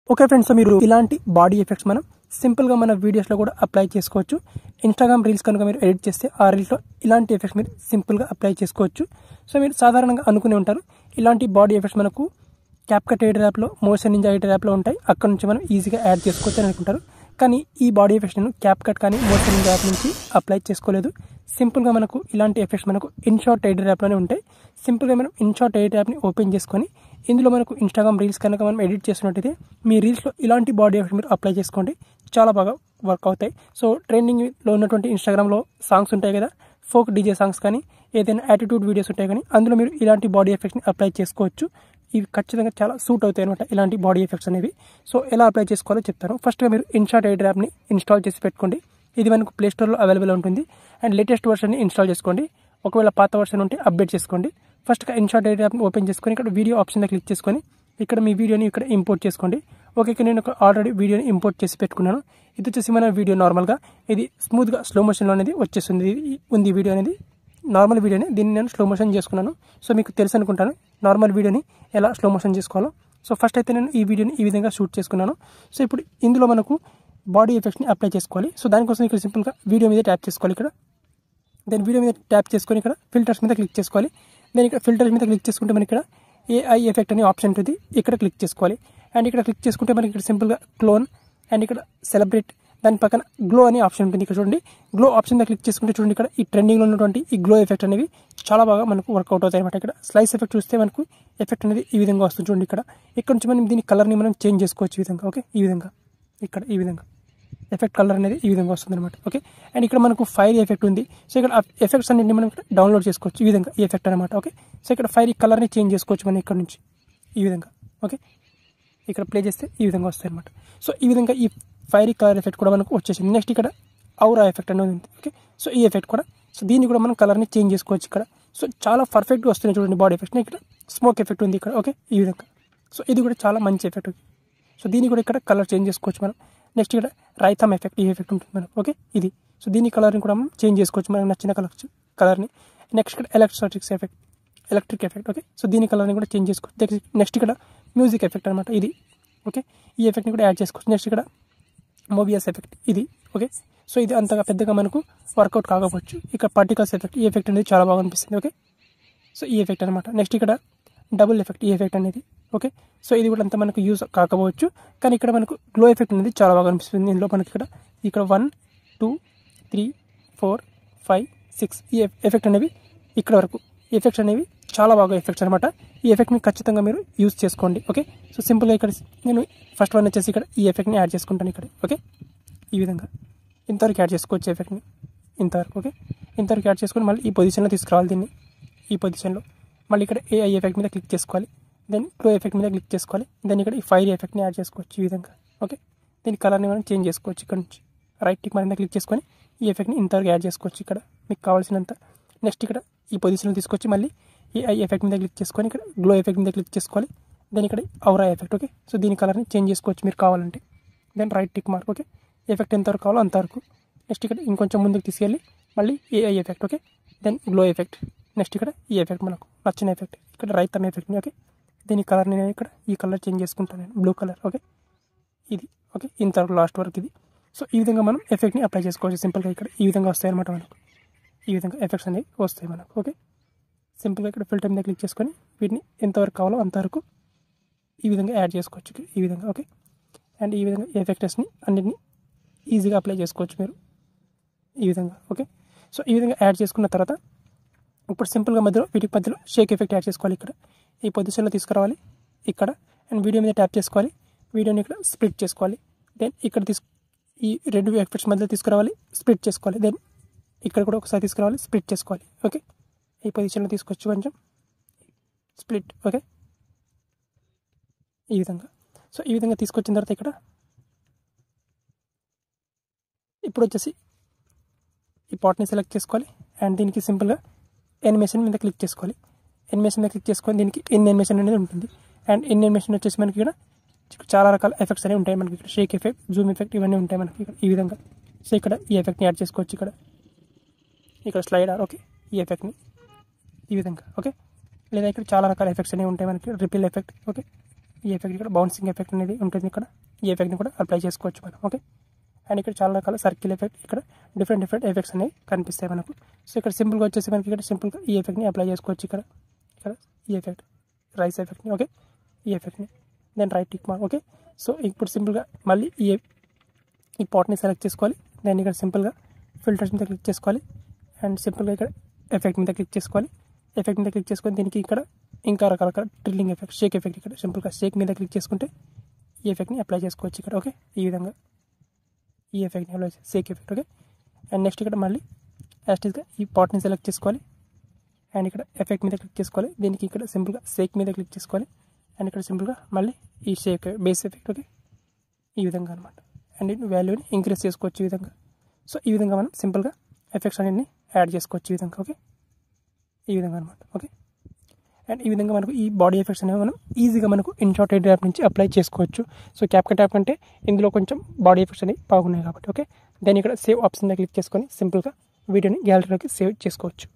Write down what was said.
okay friends మీరు ఇలాంటి body effects మనం సింపుల్గా మన వీడియోస్లో కూడా అప్లై చేసుకోవచ్చు ఇన్స్టాగ్రామ్ రీల్స్ కనుక మీరు ఎడిట్ చేస్తే ఆ రీల్స్లో ఇలాంటి ఎఫెక్ట్స్ మీరు సింపుల్గా అప్లై చేసుకోవచ్చు సో మీరు సాధారణంగా అనుకునే ఉంటారు ఇలాంటి బాడీ ఎఫెక్ట్స్ మనకు క్యాప్కట్ ఎడిటర్ యాప్లో మోషన్ నింజా ఎడిటర్ యాప్లో ఉంటాయి అక్కడ నుంచి మనం ఈజీగా యాడ్ చేసుకోవచ్చు అని అనుకుంటారు కానీ ఈ బాడీ ఎఫెక్ట్స్ నేను క్యాప్కట్ కానీ మోషన్ నింజా యాప్ నుంచి అప్లై చేసుకోలేదు సింపుల్గా మనకు ఇలాంటి ఎఫెక్ట్స్ మనకు ఇన్షార్ట్ ఎడిటర్ యాప్లోనే ఉంటాయి సింపుల్గా మనం ఇన్షార్ట్ ఎడిటర్ యాప్ని ఓపెన్ చేసుకొని ఇందులో మనకు ఇన్స్టాగ్రామ్ రీల్స్ కనుక మనం ఎడిట్ చేస్తున్నట్టయితే మీ రీల్స్లో ఇలాంటి బాడీ ఎఫెక్ట్ మీరు అప్లై చేసుకోండి చాలా బాగా వర్క్ అవుతాయి సో ట్రెండింగ్లో ఉన్నటువంటి ఇన్స్టాగ్రామ్లో సాంగ్స్ ఉంటాయి కదా ఫోక్ డీజే సాంగ్స్ కానీ ఏదైనా యాటిట్యూడ్ వీడియోస్ ఉంటాయి కానీ అందులో మీరు ఇలాంటి బాడీ ఎఫెక్ట్స్ని అప్లై చేసుకోవచ్చు ఇవి ఖచ్చితంగా చాలా సూట్ అవుతాయి అనమాట ఇలాంటి బాడీ ఎఫెక్ట్స్ అనేవి సో ఎలా అప్లై చేసుకోవాలో చెప్తాను ఫస్ట్గా మీరు ఇన్షాట్ ఎడిటర్ యాప్ని ఇన్స్టాల్ చేసి పెట్టుకోండి ఇది మనకు ప్లే స్టోర్లో అవైలబుల్ ఉంటుంది అండ్ లేటెస్ట్ వర్షన్ని ఇన్స్టాల్ చేసుకోండి ఒకవేళ పాత వర్షన్ ఉంటే అప్డేట్ చేసుకోండి ఫస్ట్గా ఇన్షాట్ ఎడిటర్ యాప్ని ఓపెన్ చేసుకొని ఇక్కడ వీడియో ఆప్షన్ మీద క్లిక్ చేసుకొని ఇక్కడ మీ వీడియోని ఇక్కడ ఇంపోర్ట్ చేసుకోండి ఓకే ఇక్కడ నేను ఒక ఆల్రెడీ వీడియోని ఇంపోర్ట్ చేసి పెట్టుకున్నాను ఇది వచ్చేసి మన వీడియో నార్మల్గా ఇది స్మూత్గా స్లో మోషన్లో అనేది వచ్చేస్తుంది ఇది ఉంది వీడియో అనేది నార్మల్ వీడియోని దీన్ని నేను స్లో మోషన్ చేసుకున్నాను సో మీకు తెలుసు అనుకుంటాను నార్మల్ వీడియోని ఎలా స్లో మోషన్ చేసుకోవాలో సో ఫస్ట్ అయితే నేను ఈ వీడియోని ఈ విధంగా షూట్ చేసుకున్నాను సో ఇప్పుడు ఇందులో మనకు బాడీ ఎఫెక్ట్స్ని అప్లై చేసుకోవాలి సో దానికోసం ఇక్కడ సింపుల్గా వీడియో మీద ట్యాప్ చేసుకోవాలి ఇక్కడ దెన్ వీడియో మీద ట్యాప్ చేసుకొని ఇక్కడ ఫిల్టర్స్ మీద క్లిక్ చేసుకోవాలి దెన్ ఇక్కడ ఫిల్టర్స్ మీద క్లిక్ చేసుకుంటే మనకి ఇక్కడ ఏఐ ఎఫెక్ట్ అనే ఆప్షన్ ఉంటుంది ఇక్కడ క్లిక్ చేసుకోవాలి అండ్ ఇక్కడ క్లిక్ చేసుకుంటే మనకి ఇక్కడ సింపుల్గా క్లోన్ అండ్ ఇక్కడ సెలబ్రేట్ దాని పక్కన గ్లో అనే ఆప్షన్ ఉంటుంది ఇక్కడ చూడండి గ్లో ఆప్షన్ మీద క్లిక్ చేసుకుంటే చూడండి ఇక్కడ ఈ ట్రెండింగ్లో ఉన్నటువంటి ఈ గ్లో ఎఫెక్ట్ అనేవి చాలా బాగా మనకు వర్కౌట్ అవుతాయి అనమాట ఇక్కడ స్లైస్ ఎఫెక్ట్ చూస్తే మనకు ఎఫెక్ట్ అనేది ఈ విధంగా వస్తుంది చూడండి ఇక్కడ ఇక్కడ నుంచి మనం దీని కలర్ని మనం చేంజ్ చేసుకోవచ్చు ఈ విధంగా ఓకే ఈ విధంగా ఇక్కడ ఈ విధంగా ఎఫెక్ట్ కలర్ అనేది ఈ విధంగా వస్తుంది అనమాట ఓకే అండ్ ఇక్కడ మనకు ఫైర్ ఎఫెక్ట్ ఉంది సో ఇక్కడ ఎఫెక్ట్స్ అన్నింటిని మనం ఇక్కడ డౌన్లోడ్ చేసుకోవచ్చు ఈ విధంగా ఈ ఎఫెక్ట్ అనమాట ఓకే సో ఇక్కడ ఫైర్ కలర్ని చేంజ్ చేసుకోవచ్చు మనం ఇక్కడ నుంచి ఈ విధంగా ఓకే ఇక్కడ ప్లే చేస్తే ఈ విధంగా వస్తాయి అనమాట సో ఈ విధంగా ఈ ఫైరీ కలర్ ఎఫెక్ట్ కూడా మనకు వచ్చేసింది నెక్స్ట్ ఇక్కడ ఔరా ఎఫెక్ట్ అనేది ఉంది ఓకే సో ఈ ఎఫెక్ట్ కూడా సో దీన్ని కూడా మనం కలర్ని చేంజ్ చేసుకోవచ్చు ఇక్కడ సో చాలా పర్ఫెక్ట్గా వస్తున్నాయి చూడండి బాడీ ఎఫెక్ట్ ఇక్కడ స్మోక్ ఎఫెక్ట్ ఉంది ఇక్కడ ఓకే ఈ విధంగా సో ఇది కూడా చాలా మంచి ఎఫెక్ట్ సో దీన్ని కూడా ఇక్కడ కలర్ చేంజ్ చేసుకోవచ్చు మనం నెక్స్ట్ ఇక్కడ రైతమ్ ఎఫెక్ట్ ఈ ఎఫెక్ట్ ఉంటుంది మనకు ఓకే ఇది సో దీని కలర్ని కూడా మనం చేంజ్ చేసుకోవచ్చు మనకు నచ్చిన కలర్ కలర్ని నెక్స్ట్ ఇక్కడ ఎలక్ట్రాటిక్స్ effect electric effect okay so దీని కలర్ని కూడా చేంజ్ చేసుకోవచ్చు నెక్స్ట్ ఇక్కడ మ్యూజిక్ ఎఫెక్ట్ అనమాట ఇది ఓకే ఈ ఎఫెక్ట్ని కూడా యాడ్ చేసుకోవచ్చు నెక్స్ట్ ఇక్కడ మోబియస్ ఎఫెక్ట్ ఇది ఓకే సో ఇది అంతగా పెద్దగా మనకు వర్కౌట్ కాకపోవచ్చు ఇక్కడ పార్టికల్స్ ఎఫెక్ట్ ఈ ఎఫెక్ట్ అనేది చాలా బాగా అనిపిస్తుంది ఓకే సో ఈ ఎఫెక్ట్ అనమాట నెక్స్ట్ ఇక్కడ డబుల్ ఎఫెక్ట్ ఈ ఎఫెక్ట్ అనేది ఓకే సో ఇది కూడా అంత మనకు యూజ్ కాకపోవచ్చు కానీ ఇక్కడ మనకు గ్లో ఎఫెక్ట్ అనేది చాలా బాగా అనిపిస్తుంది ఇందులో మనకి ఇక్కడ ఇక్కడ one two three four five six ఈ ఎఫెక్ట్ అనేవి ఇక్కడ వరకు ఎఫెక్ట్స్ అనేవి చాలా బాగా ఎఫెక్ట్స్ అనమాట ఈ ఎఫెక్ట్ని ఖచ్చితంగా మీరు యూజ్ చేసుకోండి ఓకే సో సింపుల్గా ఇక్కడ నేను ఫస్ట్ వన్ వచ్చేసి ఇక్కడ ఈ ఎఫెక్ట్ని యాడ్ చేసుకుంటాను ఇక్కడ ఓకే ఈ విధంగా ఇంతవరకు యాడ్ చేసుకోవచ్చు ఎఫెక్ట్ని ఇంతవరకు ఓకే ఇంతవరకు యాడ్ చేసుకొని మళ్ళీ ఈ పొజిషన్లో తీసుకురావాలి దీన్ని ఈ పొజిషన్లో మళ్ళీ ఇక్కడ ఏఐ ఎఫెక్ట్ మీద క్లిక్ చేసుకోవాలి దెన్ క్లో ఎఫెక్ట్ మీద క్లిక్ చేసుకోవాలి దెన్ ఇక్కడ ఈ ఫైర్ ఎఫెక్ట్ని యాడ్ చేసుకోవచ్చు ఈ విధంగా ఓకే దీని కలర్ని మనం చేంజ్ చేసుకోవచ్చు ఇక్కడ నుంచి రైట్ టిక్ మీద క్లిక్ చేసుకొని ఈ ఎఫెక్ట్ని ఇంతవరకు యాడ్ చేసుకోవచ్చు ఇక్కడ మీకు కావాల్సినంత నెక్స్ట్ ఇక్కడ ఈ పొజిషన్లో తీసుకొచ్చి మళ్ళీ ఈ ఐ ఎఫెక్ట్ మీద క్లిక్ చేసుకొని ఇక్కడ గ్లో ఎఫెక్ట్ మీద క్లిక్ చేసుకోవాలి దెన్ ఇక్కడ ఔరా ఎఫెక్ట్ ఓకే సో దీని కలర్ని చేంజ్ చేసుకోవచ్చు మీరు కావాలంటే then right tick mark okay effect ఎంతవరకు కావాలో అంతవరకు నెక్స్ట్ ఇక్కడ ఇంకొంచెం ముందుకు తీసుకెళ్ళి మళ్ళీ AI effect okay then glow effect next ఇక్కడ ఈ ఎఫెక్ట్ మనకు నచ్చిన ఎఫెక్ట్ ఇక్కడ రైతమ్ ఎఫెక్ట్ని ఓకే దీని కలర్ నేను ఇక్కడ ఈ కలర్ చేంజ్ చేసుకుంటాను నేను బ్లూ కలర్ ఓకే ఇది ఓకే ఇంతవరకు లాస్ట్ వరకు ఇది సో ఈ విధంగా మనం ఎఫెక్ట్ని అప్లై చేసుకోవచ్చు సింపుల్గా ఇక్కడ ఈ విధంగా వస్తాయి అనమాట మనకు ఈ విధంగా ఎఫెక్ట్స్ అనేవి వస్తాయి మనకు ఓకే సింపుల్గా ఇక్కడ ఫిల్టర్ మీద క్లిక్ చేసుకొని వీటిని ఎంతవరకు కావాలో అంతవరకు ఈ విధంగా యాడ్ చేసుకోవచ్చు ఈ విధంగా ఓకే అండ్ ఈ విధంగా ఎఫెక్టర్స్ని అన్నిటిని ఈజీగా అప్లై చేసుకోవచ్చు మీరు ఈ విధంగా ఓకే సో ఈ విధంగా యాడ్ చేసుకున్న తర్వాత ఇప్పుడు సింపుల్గా మధ్యలో వీటికి మధ్యలో షేక్ ఎఫెక్ట్ యాడ్ చేసుకోవాలి ఇక్కడ ఈ పొజిషన్లో తీసుకురావాలి ఇక్కడ అండ్ వీడియో మీద ట్యాప్ చేసుకోవాలి వీడియోని ఇక్కడ స్ప్లిట్ చేసుకోవాలి దెన్ ఇక్కడ తీసు ఈ రెండు ఎఫెక్ట్స్ మధ్యలో తీసుకురావాలి స్ప్లిట్ చేసుకోవాలి దెన్ ఇక్కడ కూడా ఒకసారి తీసుకురావాలి స్ప్లిట్ చేసుకోవాలి ఓకే ఈ పొజిషన్లో తీసుకొచ్చి కొంచెం స్ప్లిట్ ఓకే ఈ విధంగా సో ఈ విధంగా తీసుకొచ్చిన తర్వాత ఇక్కడ ఇప్పుడు వచ్చేసి ఈ పాట్ని సెలెక్ట్ చేసుకోవాలి అండ్ దీనికి సింపుల్గా ఎనిమేషన్ మీద క్లిక్ చేసుకోవాలి ఎనిమేషన్ మీద క్లిక్ చేసుకొని దీనికి ఎన్ ఎనిమేషన్ అనేది ఉంటుంది అండ్ ఎన్ ఎనిమేషన్ వచ్చేసి మనకి ఇక్కడ చాలా రకాల ఎఫెక్ట్స్ అనేవి ఉంటాయి మనకి ఇక్కడ షేక్ ఎఫెక్ట్ జూమ్ ఎఫెక్ట్ ఇవన్నీ ఉంటాయి మనకి ఇక్కడ ఈ విధంగా సో ఇక్కడ ఈ ఎఫెక్ట్ని యాడ్ చేసుకోవచ్చు ఇక్కడ ఇక్కడ స్లైడర్ ఓకే ఈ ఎఫెక్ట్ని ఈ విధంగా ఓకే లేదా ఇక్కడ చాలా రకాల ఎఫెక్ట్స్ అనేవి ఉంటాయి మనకి రిపిల్ ఎఫెక్ట్ ఓకే ఈ ఎఫెక్ట్ ఇక్కడ బౌన్సింగ్ ఎఫెక్ట్ అనేది ఉంటుంది ఇక్కడ ఈ ఎఫెక్ట్ని కూడా అప్లై చేసుకోవచ్చు మనం ఓకే అండ్ ఇక్కడ చాలా రకాల సర్కిల్ ఎఫెక్ట్ ఇక్కడ డిఫరెంట్ డిఫరెంట్ ఎఫెక్ట్స్ అనేవి కనిపిస్తాయి మనకు సో ఇక్కడ సింపుల్గా వచ్చేసి మనకి ఇక్కడ సింపుల్గా ఈ ఎఫెక్ట్ని అప్లై చేసుకోవచ్చు ఇక్కడ ఇక్కడ ఈ ఎఫెక్ట్ రైస్ ఎఫెక్ట్ని ఓకే ఈ ఎఫెక్ట్ని then right tick mark okay so ఇప్పుడు సింపుల్గా మళ్ళీ ఈ ఈ పాట్ని సెలెక్ట్ చేసుకోవాలి దెన్ ఇక్కడ సింపుల్గా ఫిల్టర్స్ మీద క్లిక్ చేసుకోవాలి అండ్ సింపుల్గా ఇక్కడ ఎఫెక్ట్ మీద క్లిక్ చేసుకోవాలి ఎఫెక్ట్ మీద క్లిక్ చేసుకొని దీనికి ఇక్కడ ఇంకా రకరకాల డ్రిల్లింగ్ ఎఫెక్ట్ షేక్ ఎఫెక్ట్ ఇక్కడ సింపుల్గా షేక్ మీద క్లిక్ చేసుకుంటే ఈ ఎఫెక్ట్ని అప్లై చేసుకోవచ్చు ఇక్కడ ఓకే ఈ విధంగా ఈ ఎఫెక్ట్ని apply shake effect okay and next ఇక్కడ మళ్ళీ యాస్టీస్గా ఈ పాట్ని సెలెక్ట్ చేసుకోవాలి అండ్ ఇక్కడ ఎఫెక్ట్ మీద క్లిక్ చేసుకోవాలి దీనికి ఇక్కడ సింపుల్గా షేక్ మీద క్లిక్ చేసుకోవాలి అండ్ ఇక్కడ సింపుల్గా మళ్ళీ ఈ షేక్ బేస్ ఎఫెక్ట్ ఓకే ఈ విధంగా అనమాట అండ్ వాల్యూని ఇంక్రీజ్ చేసుకోవచ్చు ఈ విధంగా సో ఈ విధంగా మనం సింపుల్గా ఎఫెక్ట్స్ అన్నింటిని యాడ్ చేసుకోవచ్చు ఈ విధంగా ఓకే ఈ విధంగా అనమాట ఓకే అండ్ ఈ విధంగా మనకు ఈ బాడీ ఎఫెక్ట్స్ అనేవి మనం ఈజీగా మనకు ఇన్షార్ట్ ఎడిట్ యాప్ నుంచి అప్లై చేసుకోవచ్చు సో క్యాప్కట్ యాప్ కంటే ఇందులో కొంచెం బాడీ ఎఫెక్ట్స్ అనేవి బాగున్నాయి కాబట్టి ఓకే దాన్ని ఇక్కడ సేవ్ ఆప్షన్ మీద క్లిక్ చేసుకొని సింపుల్గా వీడియోని గ్యాలరీలోకి సేవ్ చేసుకోవచ్చు